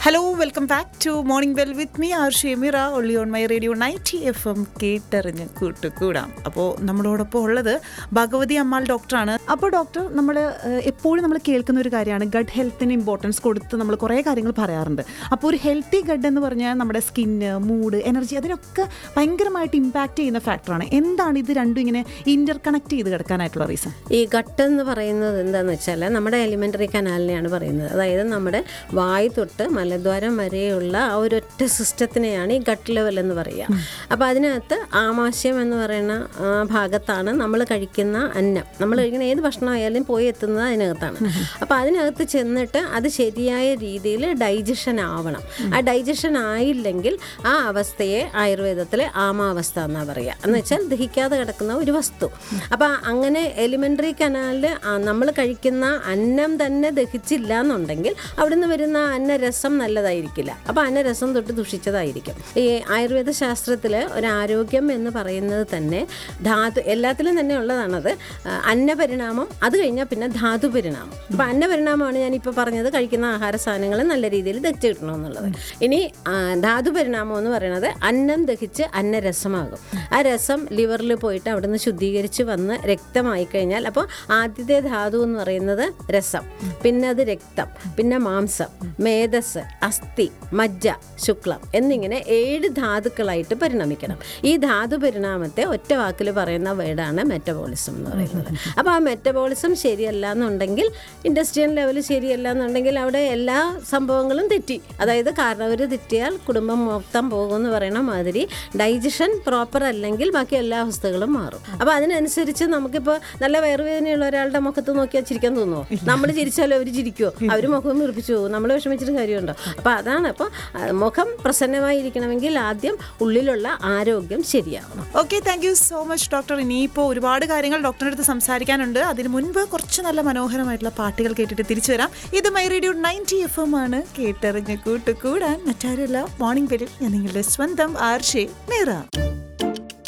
hello welcome back to morning well with me R Shemira ഒള്ളി on my radio ninety F M കേട്ടറിഞ്ഞ് കൂട്ടുകൂടാം അപ്പോൾ നമ്മളോടൊപ്പം ഉള്ളത് ഭഗവതി അമ്മാൾ ഡോക്ടറാണ് അപ്പോൾ ഡോക്ടർ നമ്മൾ എപ്പോഴും നമ്മൾ കേൾക്കുന്ന ഒരു കാര്യമാണ് ഗഡ് ഹെൽത്തിന് ഇമ്പോർട്ടൻസ് കൊടുത്ത് നമ്മൾ കുറേ കാര്യങ്ങൾ പറയാറുണ്ട് അപ്പോൾ ഒരു ഹെൽത്തി ഗഡ് എന്ന് പറഞ്ഞാൽ നമ്മുടെ സ്കിന്ന് മൂഡ് എനർജി അതിനൊക്കെ ഭയങ്കരമായിട്ട് ഇമ്പാക്റ്റ് ചെയ്യുന്ന ഫാക്ടറാണ് എന്താണ് ഇത് രണ്ടും ഇങ്ങനെ ഇന്റർ കണക്ട് ചെയ്ത് കിടക്കാനായിട്ടുള്ള റീസൺ ഈ ഗട്ട് എന്ന് പറയുന്നത് എന്താണെന്ന് വെച്ചാൽ നമ്മുടെ എലിമെൻ്ററി കനാലിനെയാണ് പറയുന്നത് അതായത് നമ്മുടെ വായു തൊട്ട് മലദ്വാരം വരെയുള്ള ആ ഒരൊറ്റ സിസ്റ്റത്തിനെയാണ് ഈ ഗട്ട് ലെവൽ എന്ന് പറയുക അപ്പോൾ അതിനകത്ത് ആമാശയം എന്ന് പറയുന്ന ആ ഭാഗത്താണ് നമ്മൾ കഴിക്കുന്ന അന്നം നമ്മൾ കഴിക്കുന്ന ഏത് ഭക്ഷണമായാലും പോയി എത്തുന്നത് അതിനകത്താണ് അപ്പോൾ അതിനകത്ത് ചെന്നിട്ട് അത് ശരിയായ രീതിയിൽ ഡൈജഷൻ ആവണം ആ ഡൈജഷൻ ആയില്ലെങ്കിൽ ആ അവസ്ഥയെ ആയുർവേദത്തിൽ ആമാവസ്ഥ എന്നാണ് പറയുക എന്ന് വെച്ചാൽ ദഹിക്കാതെ കിടക്കുന്ന ഒരു വസ്തു അപ്പോൾ അങ്ങനെ എലിമെൻ്ററി കനാലിൽ നമ്മൾ കഴിക്കുന്ന അന്നം തന്നെ ദഹിച്ചില്ല എന്നുണ്ടെങ്കിൽ അവിടുന്ന് വരുന്ന അന്നരസം നല്ലതായിരിക്കില്ല അപ്പോൾ അന്നരസം തൊട്ട് ദുഷിച്ചതായിരിക്കും ഈ ആയുർവേദ ശാസ്ത്രത്തിൽ ഒരു ആരോഗ്യം എന്ന് പറയുന്നത് തന്നെ ധാതു എല്ലാത്തിലും തന്നെ ഉള്ളതാണത് ആ, അന്നപരിണാമം അത് കഴിഞ്ഞാൽ പിന്നെ ധാതു പരിണാമം അപ്പോൾ അന്നപരിണാമമാണ് ഞാനിപ്പോൾ പറഞ്ഞത് കഴിക്കുന്ന ആഹാര സാധനങ്ങൾ നല്ല രീതിയിൽ ദഹിച്ച് കിട്ടണമെന്നുള്ളത് ഇനി ആ, ധാതു പരിണാമം എന്ന് പറയുന്നത് അന്നം ദഹിച്ച് അന്നരസമാകും ആ രസം ലിവറിൽ പോയിട്ട് അവിടുന്ന് ശുദ്ധീകരിച്ച് വന്ന് രക്തമായി കഴിഞ്ഞാൽ അപ്പോൾ ആദ്യത്തെ ധാതു എന്ന് പറയുന്നത് രസം പിന്നെ അത് രക്തം പിന്നെ മാംസം മേധസ് അസ്ഥി മജ്ജ ശുക്ലം എന്നിങ്ങനെ ഏഴ് ധാതുക്കളായിട്ട് പരിണമിക്കണം ഈ ധാതു പരിണാമത്തെ ഒറ്റ വാക്കിൽ പറയുന്ന വേർഡാണ് മെറ്റബോളിസം എന്ന് പറയുന്നത് അപ്പോൾ ആ മെറ്റബോളിസം ശരിയല്ല എന്നുണ്ടെങ്കിൽ ഇൻഡസ്ട്രിയൽ ലെവൽ ശരിയല്ല എന്നുണ്ടെങ്കിൽ അവിടെ എല്ലാ സംഭവങ്ങളും തെറ്റി അതായത് കാരണവർ തെറ്റിയാൽ കുടുംബം മൊത്തം പോകുമെന്ന് പറയണ മാതിരി ഡൈജഷൻ പ്രോപ്പർ അല്ലെങ്കിൽ ബാക്കി എല്ലാ അവസ്ഥകളും മാറും അപ്പോൾ അതിനനുസരിച്ച് നമുക്കിപ്പോൾ നല്ല വയറുവേദനയുള്ള ഒരാളുടെ മുഖത്ത് നോക്കിയാൽ ചിരിക്കാൻ തോന്നുമോ നമ്മൾ ചിരിച്ചാലും അവർ ചിരിക്കുമോ അവർ മുഖം വീർപ്പിച്ചു പോകും നമ്മൾ വിഷമിച്ചിട്ട് കാര്യമുണ്ടോ അപ്പോൾ അതാണ് അപ്പോൾ ആ, മുഖം പ്രസന്നമായിരിക്കണമെങ്കിൽ ആദ്യം ഉള്ളിലുള്ള ആരോഗ്യം ശരിയാവണം okay thank you so much doctor ഇനിയിപ്പോൾ ഒരുപാട് കാര്യങ്ങൾ ഡോക്ടറിൻ്റെ അടുത്ത് സംസാരിക്കാനുണ്ട് അതിന് മുൻപ് കുറച്ച് നല്ല മനോഹരമായിട്ടുള്ള പാട്ടുകൾ കേട്ടിട്ട് തിരിച്ചു വരാം ഇത് my radio ninety F M ആണ് കേട്ടറിഞ്ഞ് കൂട്ടുകൂടാൻ മറ്റാരുമല്ല മോർണിംഗ് വെല്ലിൽ ഞാൻ നിങ്ങളുടെ സ്വന്തം ആർഷേ മേറ